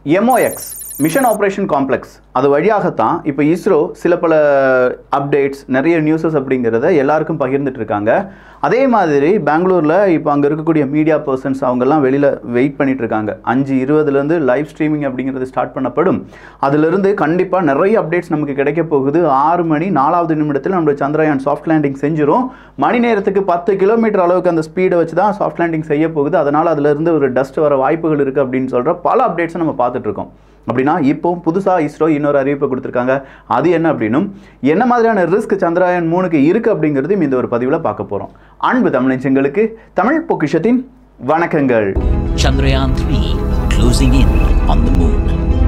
எம்ஓஎக்ஸ் mission operation complex அது வழியாகத்தான் இப்போ இஸ்ரோ சில பல அப்டேட்ஸ் நிறைய நியூஸஸ் அப்படிங்கிறத எல்லாருக்கும் பகிர்ந்துட்டு இருக்காங்க அதே மாதிரி பெங்களூரில் இப்போ அங்கே இருக்கக்கூடிய மீடியா பர்சன்ஸ் அவங்கெல்லாம் வெளியில் வெயிட் பண்ணிட்டு இருக்காங்க அஞ்சு இருபதுலேருந்து லைவ் ஸ்ட்ரீமிங் அப்படிங்கிறது ஸ்டார்ட் பண்ணப்படும் அதிலிருந்து கண்டிப்பாக நிறைய அப்டேட்ஸ் நமக்கு கிடைக்க போகுது ஆறு மணி நாலாவது நிமிடத்தில் நம்மளுடைய சந்திரயான் சாஃப்ட் லேண்டிங் செஞ்சிரும் மணி நேரத்துக்கு பத்து கிலோமீட்டர் அளவுக்கு அந்த ஸ்பீடை வச்சு தான் சாஃப்ட் லேண்டிங் செய்ய போகுது அதனால் அதிலிருந்து ஒரு டஸ்ட் வர வாய்ப்புகள் இருக்குது அப்படின்னு சொல்கிற பல அப்டேட்ஸை நம்ம பார்த்துட்டு இருக்கோம் அப்படின்னா இப்போ புதுசாக இஸ்ரோ இன்னொரு அறிவிப்பை கொடுத்துருக்காங்க அது என்ன அப்படின்னும் என்ன மாதிரியான ரிஸ்க் சந்திராயன் மூணுக்கு இருக்குது அப்படிங்கிறதையும் இந்த ஒரு பதிவில் பார்க்க போகிறோம் அன்பு தமிழஞ்சங்களுக்கு தமிழ் பொக்கிஷத்தின் வணக்கங்கள் Chandrayaan 3 closing in on the moon.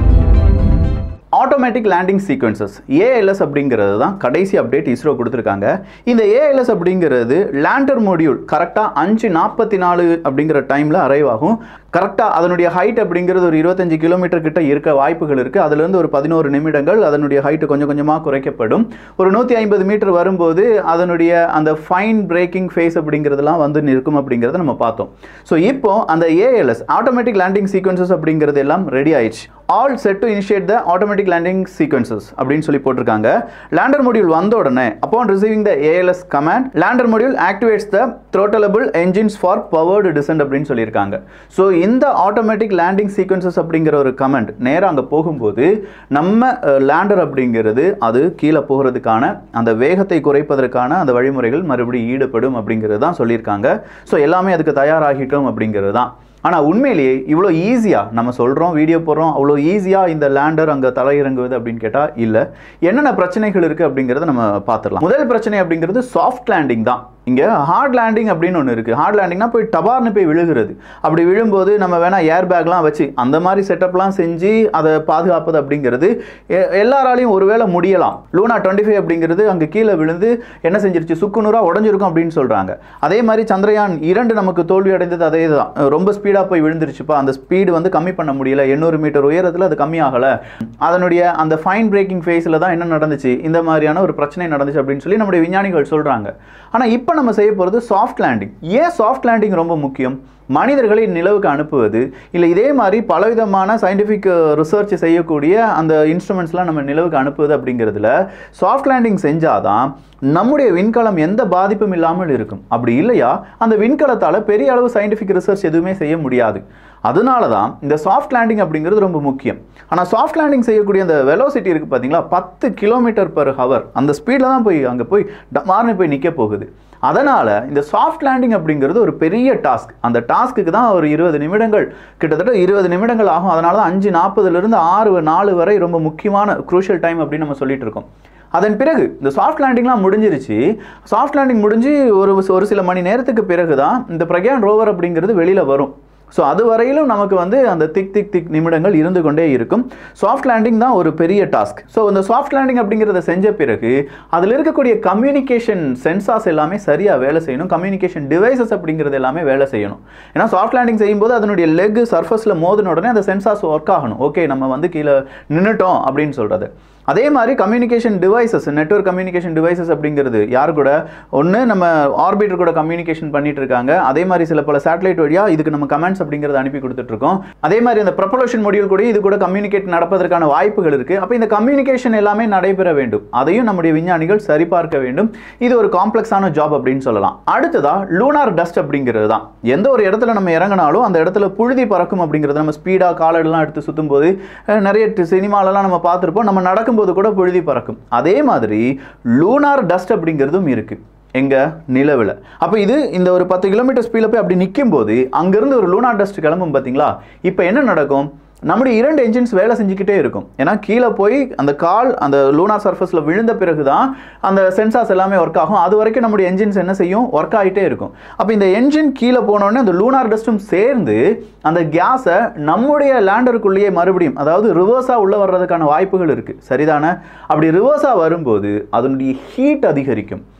Automatic landing sequences ALS அப்படிங்கிறது தான் கடைசி அப்டேட் இஸ்ரோ கொடுத்துருக்காங்க இந்த ஏஎல்எஸ் அப்படிங்கிறது லேண்டர் மொடியூல் கரெக்டாக அஞ்சு நாற்பத்தி நாலு அப்படிங்கிற டைமில் அரைவ் ஆகும் கரெக்டாக அதனுடைய ஹைட் அப்படிங்கிறது ஒரு இருபத்தஞ்சு கிலோமீட்டர் கிட்ட இருக்க வாய்ப்புகள் இருக்குது அதுலேருந்து ஒரு பதினோரு நிமிடங்கள் அதனுடைய ஹைட்டு கொஞ்சம் கொஞ்சமாக குறைக்கப்படும் ஒரு நூற்றி ஐம்பது மீட்டர் வரும்போது அதனுடைய அந்த ஃபைன் பிரேக்கிங் ஃபேஸ் அப்படிங்கிறதுலாம் வந்து நிற்கும் அப்படிங்கிறத நம்ம பார்த்தோம் ஸோ இப்போ அந்த ஏஎல்எஸ் ஆட்டோமேட்டிக் லேண்டிங் சீக்வன்சஸ் அப்படிங்கிறது எல்லாம் ரெடி ஆயிடுச்சு all set to initiate the automatic landing sequences அப்படின்னு சொல்லி போட்டிருக்காங்க லேண்டர் மொடியூல் வந்த உடனே upon receiving the ALS command lander module activates the throttleable engines for powered descent அப்படின்னு சொல்லியிருக்காங்க ஸோ இந்த ஆட்டோமேட்டிக் லேண்டிங் சீக்வன்சஸ் அப்படிங்கிற ஒரு கமெண்ட் நேராக அங்கே போகும்போது நம்ம லேண்டர் அப்படிங்கிறது அது கீழே போகிறதுக்கான அந்த வேகத்தை குறைப்பதற்கான அந்த வழிமுறைகள் மறுபடியும் ஈடுபடும் அப்படிங்கிறது தான் சொல்லியிருக்காங்க ஸோ எல்லாமே அதுக்கு தயாராகிட்டோம் அப்படிங்கிறது தான் ஆனால் உண்மையிலேயே இவ்வளோ ஈஸியாக நம்ம சொல்கிறோம் வீடியோ போடுறோம் அவ்வளோ ஈஸியாக இந்த லேண்டர் அங்கே தலையிறங்குவது அப்படின்னு கேட்டால் இல்லை என்னென்ன பிரச்சனைகள் இருக்குது அப்படிங்கிறத நம்ம பார்த்துடலாம் முதல் பிரச்சனை அப்படிங்கிறது சாஃப்ட் லேண்டிங் தான் இங்கே ஹார்ட் லேண்டிங் அப்படின்னு ஒன்று இருக்குது ஹார்ட் லேண்டிங்னா போய் டபார்னு போய் விழுகிறது அப்படி விழும்போது நம்ம வேணால் ஏர் பேக்லாம் வச்சு அந்த மாதிரி செட்டப்லாம் செஞ்சு அதை பாதுகாப்பது அப்படிங்கிறது எ- எல்லாராலையும் ஒருவேளை முடியலாம் லூனா டுவெண்ட்டி ஃபைவ் அப்படிங்கிறது அங்கே கீழே விழுந்து என்ன செஞ்சிருச்சு சுக்குநூறாக உடஞ்சிருக்கும் அப்படின்னு சொல்கிறாங்க அதே மாதிரி சந்திரயான் இரண்டு நமக்கு தோல்வி அடைந்தது அதே தான் ரொம்ப ஸ்பீடாக போய் விழுந்துருச்சுப்பா அந்த ஸ்பீடு வந்து கம்மி பண்ண முடியல எண்ணூறு மீட்டர் உயரத்தில் அது கம்மியாகலை அதனுடைய அந்த ஃபைன் பிரேக்கிங் ஃபேஸில் தான் என்ன நடந்துச்சு இந்த மாதிரியான ஒரு பிரச்சனை நடந்துச்சு அப்படின்னு சொல்லி நம்முடைய விஞ்ஞானிகள் சொல்கிறாங்க ஆனால் இப்போ நம்ம செய்ய போகிறது சாஃப்ட் லேண்டிங் ஏன் சாஃப்ட் லேண்டிங் ரொம்ப முக்கியம் மனிதர்களை நிலவுக்கு அனுப்புவது இல்லை இதே மாதிரி பலவிதமான சயின்டிஃபிக் ரிசர்ச் செய்யக்கூடிய அந்த இன்ஸ்ட்ருமெண்ட்ஸ்லாம் நம்ம நிலவுக்கு அனுப்புவது அப்படிங்கிறதுல சாஃப்ட் லேண்டிங் செஞ்சாதான் நம்முடைய விண்கலம் எந்த பாதிப்பும் இல்லாமல் இருக்கும் அப்படி இல்லையா அந்த விண்கலத்தால் பெரிய அளவு சயின்டிஃபிக் ரிசர்ச் எதுவுமே செய்ய முடியாது அதனால தான் இந்த சாஃப்ட் லேண்டிங் அப்படிங்கிறது ரொம்ப முக்கியம் ஆனால் சாஃப்ட் லேண்டிங் செய்யக்கூடிய அந்த வெலோசிட்டி இருக்குது பார்த்தீங்களா பத்து கிலோமீட்டர் பர் ஹவர் அந்த ஸ்பீடில் தான் போய் அங்கே போய் டமார்னு போய் நிற்க போகுது அதனால் இந்த சாஃப்ட் லேண்டிங் அப்படிங்கிறது ஒரு பெரிய டாஸ்க் அந்த டாஸ்க்குக்கு தான் ஒரு இருபது நிமிடங்கள் கிட்டத்தட்ட இருபது நிமிடங்கள் ஆகும் அதனால தான் அஞ்சு நாற்பதுலேருந்து ஆறு நாலு வரை ரொம்ப முக்கியமான குரூஷியல் டைம் அப்படின்னு நம்ம சொல்லிட்டு இருக்கோம் அதன் பிறகு இந்த சாஃப்ட் லேண்டிங்லாம் முடிஞ்சிருச்சு சாஃப்ட் லேண்டிங் முடிஞ்சு ஒரு ஒரு சில மணி நேரத்துக்கு பிறகு தான் இந்த பிரக்யான் ரோவர் அப்படிங்கிறது வெளியில் வரும் ஸோ அது வரையிலும் நமக்கு வந்து அந்த திக் திக் திக் நிமிடங்கள் இருந்து கொண்டே இருக்கும் சாஃப்ட் லேண்டிங் தான் ஒரு பெரிய டாஸ்க் ஸோ இந்த சாஃப்ட் லேண்டிங் அப்படிங்கிறத செஞ்ச பிறகு அதில் இருக்கக்கூடிய கம்யூனிகேஷன் சென்சார்ஸ் எல்லாமே சரியாக வேலை செய்யணும் கம்யூனிகேஷன் டிவைசஸ் அப்படிங்கிறது எல்லாமே வேலை செய்யணும் ஏன்னா சாஃப்ட் லேண்டிங் செய்யும்போது அதனுடைய லெக் சர்ஃபஸில் மோதின உடனே அந்த சென்சார்ஸ் ஒர்க் ஆகணும் ஓகே நம்ம வந்து கீழே நின்றுட்டோம் அப்படின்னு சொல்கிறது அதே மாதிரி communication devices network communication devices அப்படிங்கிறது யார் கூட ஒன்று நம்ம ஆர்பிட்டர் கூட கம்யூனிகேஷன் பண்ணிட்டு இருக்காங்க அதே மாதிரி சில பல சேட்டலைட் வழியாக இதுக்கு நம்ம கமெண்ட்ஸ் அப்படிங்கிறத அனுப்பி கொடுத்துட்டு இருக்கோம் அதே மாதிரி அந்த ப்ரப்பலோஷன் மொடியூல் கூட இது கூட கம்யூனிகேட் நடப்பதற்கான வாய்ப்புகள் இருக்கு அப்போ இந்த கம்யூனிகேஷன் எல்லாமே நடைபெற வேண்டும் அதையும் நம்முடைய விஞ்ஞானிகள் சரிபார்க்க வேண்டும் இது ஒரு காம்ப்ளெக்ஸான ஜாப் அப்படின்னு சொல்லலாம் அடுத்ததா லூனார் டஸ்ட் அப்படிங்கிறது தான் எந்த ஒரு இடத்துல நம்ம இறங்கினாலும் அந்த இடத்துல புழுதி பறக்கும் அப்படிங்கிறது நம்ம ஸ்பீடாக காலெல்லாம் எடுத்து சுற்றும் போது அஹ், நிறைய சினிமாலெல்லாம் நம்ம பார்த்துருப்போம் நம்ம நடக்கும்போது கூட புழுதி பறக்கும் அதே மாதிரி லூனார் டஸ்ட் அப்படிங்கிறதும் இருக்கு எங்க நிலவில் அப்போ இது இந்த ஒரு பத்து கிலோமீட்டர் ஸ்பீடில் போய் அப்படி நிற்கும் போது அங்கேருந்து ஒரு லூனார் டஸ்ட் கிளம்பும் பார்த்தீங்களா இப்போ என்ன நடக்கும் நம்முடைய இரண்டு என்ஜின்ஸ் வேலை செஞ்சுக்கிட்டே இருக்கும் ஏன்னா கீழே போய் அந்த கால் அந்த லூனார் சர்ஃபஸில் விழுந்த பிறகு தான் அந்த சென்சார்ஸ் எல்லாமே ஒர்க் ஆகும் அது வரைக்கும் நம்முடைய என்ஜின்ஸ் என்ன செய்யும் ஒர்க் ஆகிட்டே இருக்கும் அப்போ இந்த என்ஜின் கீழே போனோடனே அந்த லூனார் டஸ்ட்டும் சேர்ந்து அந்த கேஸை நம்முடைய லேண்டருக்குள்ளேயே மறுபடியும் அதாவது ரிவர்ஸாக உள்ள வர்றதுக்கான வாய்ப்புகள் இருக்குது சரிதானே அப்படி ரிவர்ஸாக வரும்போது அதனுடைய ஹீட் அதிகரிக்கும்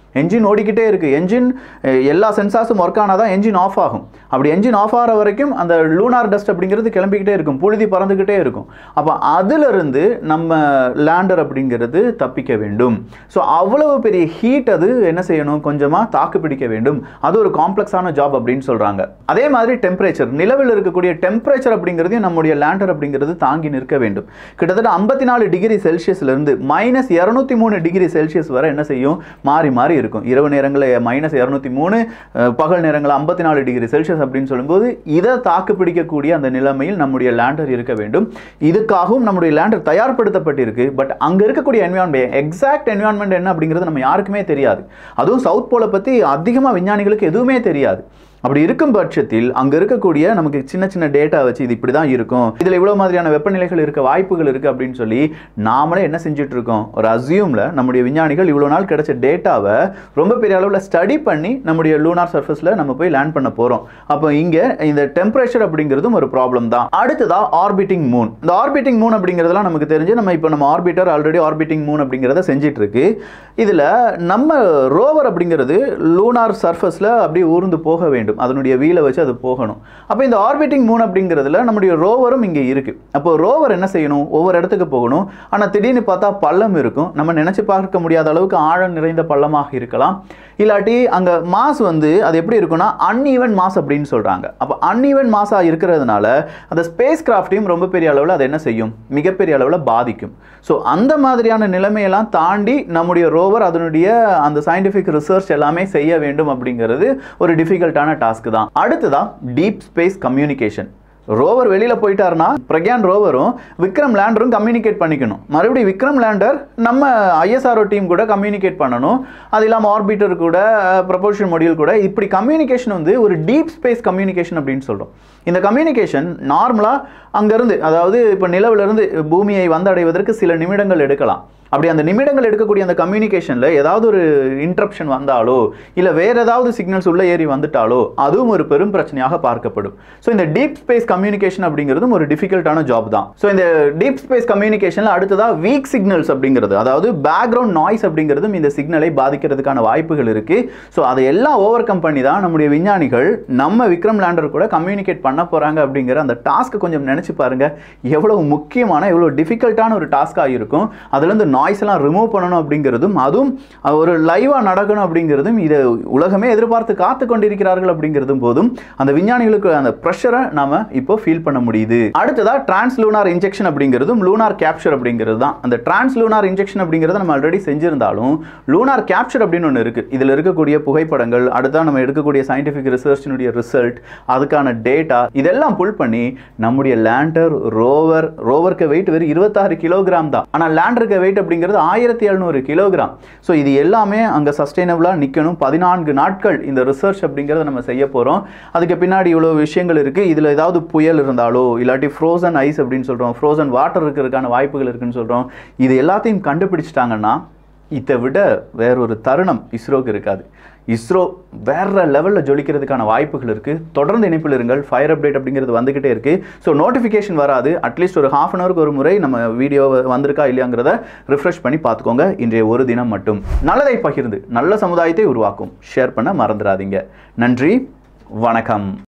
என்ஜின் ஓடிக்கிட்டே இருக்குது என்ஜின் எல்லா சென்சார்ஸும் ஒர்க் ஆனால் தான் என்ஜின் ஆஃப் ஆகும் அப்படி என்ஜின் ஆஃப் ஆகிற வரைக்கும் அந்த லூனார் டஸ்ட் அப்படிங்கிறது கிளம்பிக்கிட்டே இருக்கும் புழுதி பறந்துக்கிட்டே இருக்கும் அப்போ அதிலிருந்து நம்ம லேண்டர் அப்படிங்கிறது தப்பிக்க வேண்டும் ஸோ அவ்வளவு பெரிய ஹீட் அது என்ன செய்யணும் கொஞ்சமாக தாக்கு பிடிக்க வேண்டும் அது ஒரு காம்ப்ளெக்ஸான ஜாப் அப்படின்னு சொல்கிறாங்க அதே மாதிரி டெம்பரேச்சர் நிலவில் இருக்கக்கூடிய டெம்பரேச்சர் அப்படிங்கிறதையும் நம்முடைய லேண்டர் அப்படிங்கிறது தாங்கி நிற்க வேண்டும் கிட்டத்தட்ட ஐம்பத்தி நாலு டிகிரி செல்சியஸ்லேருந்து மைனஸ் இரநூத்தி மூணு டிகிரி செல்சியஸ் வரை என்ன செய்யும் மாறி மாறி இருக்கும் இரவு நேரங்களில் மைனஸ் இரநூத்தி மூணு பகல் நேரங்களில் ஐம்பத்தி நாலு டிகிரி செல்சியஸ் அப்படின்னு சொல்லும்போது இதை தாக்கு பிடிக்கக்கூடிய அந்த நிலைமையில் நம்முடைய லேண்டர் இருக்க வேண்டும் இதுக்காகவும் நம்முடைய லேண்டர் தயார்படுத்தப்பட்டிருக்கு பட் அங்கே இருக்கக்கூடிய என்விரான்மெண்ட் எக்ஸாக்ட் என்விரான்மெண்ட் என்ன அப்படிங்கிறது நம்ம யாருக்குமே தெரியாது அதுவும் சவுத் போலை பற்றி அதிகமாக விஞ்ஞானிகளுக்கு எதுவுமே தெரியாது அப்படி இருக்கும் பட்சத்தில் அங்கே இருக்கக்கூடிய நமக்கு சின்ன சின்ன டேட்டா வச்சு இது இப்படி தான் இருக்கும் இதில் இவ்வளோ மாதிரியான வெப்பநிலைகள் இருக்க வாய்ப்புகள் இருக்குது அப்படின்னு சொல்லி நாமளே என்ன செஞ்சுட்டு இருக்கோம் ஒரு அசியூமில் நம்முடைய விஞ்ஞானிகள் இவ்வளோ நாள் கிடைச்ச டேட்டாவை ரொம்ப பெரிய அளவில் ஸ்டடி பண்ணி நம்முடைய லூனார் சர்ஃபேஸில் நம்ம போய் லேண்ட் பண்ண போகிறோம் அப்போ இங்கே இந்த டெம்பரேச்சர் அப்படிங்கிறதும் ஒரு ப்ராப்ளம் தான் அடுத்ததா ஆர்பிட்டிங் மூன் இந்த ஆர்பிட்டிங் மூன் அப்படிங்கிறதுலாம் நமக்கு தெரிஞ்சு நம்ம இப்போ நம்ம ஆர்பிட்டர் ஆல்ரெடி ஆர்பிட்டிங் மூன் அப்படிங்கிறத செஞ்சிட்டு இருக்கு இதில் நம்ம ரோவர் அப்படிங்கிறது லூனார் சர்ஃபேஸில் அப்படியே ஊர்ந்து போக வேண்டும் அதனுடைய வீலை வச்சு அது போகணும் அப்போ இந்த ஆர்பிட்டிங் மூன் அப்படிங்கிறதுல நம்முடைய ரோவரும் இங்கே இருக்கு அப்போ ரோவர் என்ன செய்யணும் ஒவ்வொரு இடத்துக்கு போகணும் ஆனால் திடீர்னு பார்த்தா பள்ளம் இருக்கும் நம்ம நினைச்சு பார்க்க முடியாத அளவுக்கு ஆழம் நிறைந்த பள்ளமாக இருக்கலாம் இல்லாட்டி அங்கே மாஸ் வந்து அது எப்படி இருக்கும்னா அன்ஈவன் மாஸ் அப்படின்னு சொல்கிறாங்க அப்போ அன்ஈவன் மாஸாக இருக்கிறதுனால அந்த ஸ்பேஸ் கிராஃப்டையும் ரொம்ப பெரிய அளவில் அது என்ன செய்யும் மிகப்பெரிய அளவில் பாதிக்கும் ஸோ அந்த மாதிரியான நிலைமையெல்லாம் தாண்டி நம்முடைய ரோவர் அதனுடைய அந்த சயின்டிஃபிக் ரிசர்ச் எல்லாமே செய்ய வேண்டும் அப்படிங்கிறது ஒரு டிஃபிகல்ட்டான டாஸ்க் தான் அடுத்ததான் டீப் ஸ்பேஸ் கம்யூனிகேஷன் ரோவர் வெளியில் போயிட்டாருன்னா பிரக்யான் ரோவரும் விக்ரம் லேண்டரும் கம்யூனிகேட் பண்ணிக்கணும் மறுபடியும் விக்ரம் லேண்டர் நம்ம ஐஎஸ்ஆர்ஓ டீம் கூட கம்யூனிகேட் பண்ணணும் அது இல்லாமல் ஆர்பிட்டர் கூட ப்ரொபோஷன் மொடியூல் கூட இப்படி கம்யூனிகேஷன் வந்து ஒரு டீப் ஸ்பேஸ் கம்யூனிகேஷன் அப்படின்னு சொல்கிறோம் இந்த கம்யூனிகேஷன் நார்மலாக அங்கேருந்து அதாவது இப்போ நிலவிலிருந்து பூமியை வந்தடைவதற்கு சில நிமிடங்கள் எடுக்கலாம் அப்படி அந்த நிமிடங்கள் எடுக்கக்கூடிய அந்த கம்யூனிகேஷனில் ஏதாவது ஒரு இன்ட்ரப்ஷன் வந்தாலோ இல்லை வேற ஏதாவது சிக்னல்ஸ் உள்ள ஏறி வந்துட்டாலோ அதுவும் ஒரு பெரும் பிரச்சனையாக பார்க்கப்படும் ஸோ இந்த டீப் ஸ்பேஸ் கம்யூனிகேஷன் அப்படிங்கிறதும் ஒரு டிஃபிகல்ட்டான ஜாப் தான் ஸோ இந்த டீப் ஸ்பேஸ் கம்யூனிகேஷனில் அடுத்ததாக வீக் சிக்னல்ஸ் அப்படிங்கிறது அதாவது பேக்ரவுண்ட் நாய்ஸ் அப்படிங்கிறதும் இந்த சிக்னலை பாதிக்கிறதுக்கான வாய்ப்புகள் இருக்கு ஸோ அதை எல்லாம் ஓவர் கம் பண்ணி தான் நம்முடைய விஞ்ஞானிகள் நம்ம விக்ரம் லேண்டர் கூட கம்யூனிகேட் பண்ண போகிறாங்க அப்படிங்கிற அந்த டாஸ்க்கை கொஞ்சம் நினச்சி பாருங்க எவ்வளவு முக்கியமான எவ்வளோ டிஃபிகல்ட்டான ஒரு டாஸ்க்காக இருக்கும் அதுலேருந்து நாய்ஸ் எல்லாம் ரிமூவ் பண்ணணும் அப்படிங்கிறதும் அதுவும் ஒரு லைவாக நடக்கணும் அப்படிங்கிறதும் இதை உலகமே எதிர்பார்த்து காத்து கொண்டிருக்கிறார்கள் அப்படிங்கிறதும் போதும் அந்த விஞ்ஞானிகளுக்கு அந்த ப்ரெஷரை நாம இப்போ ஃபீல் பண்ண முடியுது அடுத்ததா டிரான்ஸ் லூனார் இன்ஜெக்ஷன் அப்படிங்கிறதும் லூனார் கேப்சர் அப்படிங்கிறது தான் அந்த டிரான்ஸ் லூனார் இன்ஜெக்ஷன் அப்படிங்கிறத நம்ம ஆல்ரெடி செஞ்சிருந்தாலும் லூனார் கேப்சர் அப்படின்னு ஒன்று இருக்கு இதில் இருக்கக்கூடிய புகைப்படங்கள் அடுத்தா நம்ம எடுக்கக்கூடிய சயின்டிஃபிக் ரிசர்ச்சினுடைய ரிசல்ட் அதுக்கான டேட்டா இதெல்லாம் புல் பண்ணி நம்முடைய லேண்டர் ரோவர் ரோவருக்கு வெயிட் வெறும் இருபத்தாறு கிலோகிராம் தான் ஆனால் லேண்டருக்கு வெயிட் அப்படிங்கிறது ஆயிரத்தி எழுநூறு கிலோகிராம் ஸோ இது எல்லாமே அங்கே சஸ்டைனபிளாக நிற்கணும் பதினான்கு நாட்கள் இந்த ரிசர்ச் அப்படிங்கிறத நம்ம செய்ய போகிறோம் அதுக்கு பின்னாடி இவ்வளோ விஷயங்கள் இருக்குது இதில் ஏதாவது புயல் இருந்தாலோ இல்லாட்டி ஃப்ரோசன் ஐஸ் அப்படின்னு சொல்கிறோம் ஃப்ரோசன் வாட்டர் இருக்கிறதுக்கான வாய்ப்புகள் இருக்குன்னு சொல்கிறோம் இது எல்லாத்தையும் கண்டுபிடிச்சிட்டாங்கன்னா இதை விட வேறொரு தருணம் இஸ்ரோக்கு இருக்காது இஸ்ரோ வேற லெவலில் ஜொலிக்கிறதுக்கான வாய்ப்புகள் இருக்குது தொடர்ந்து இணைப்பில் இருங்கள் ஃபயர் அப்டேட் அப்படிங்கிறது வந்துக்கிட்டே இருக்குது ஸோ நோட்டிஃபிகேஷன் வராது அட்லீஸ்ட் ஒரு ஹாஃப் அன் ஹவருக்கு ஒரு முறை நம்ம வீடியோ வந்திருக்கா இல்லையாங்கிறத ரிஃப்ரெஷ் பண்ணி பார்த்துக்கோங்க இன்றைய ஒரு தினம் மட்டும் நல்லதை பகிர்ந்து நல்ல சமுதாயத்தை உருவாக்கும் ஷேர் பண்ண மறந்துடாதீங்க நன்றி வணக்கம்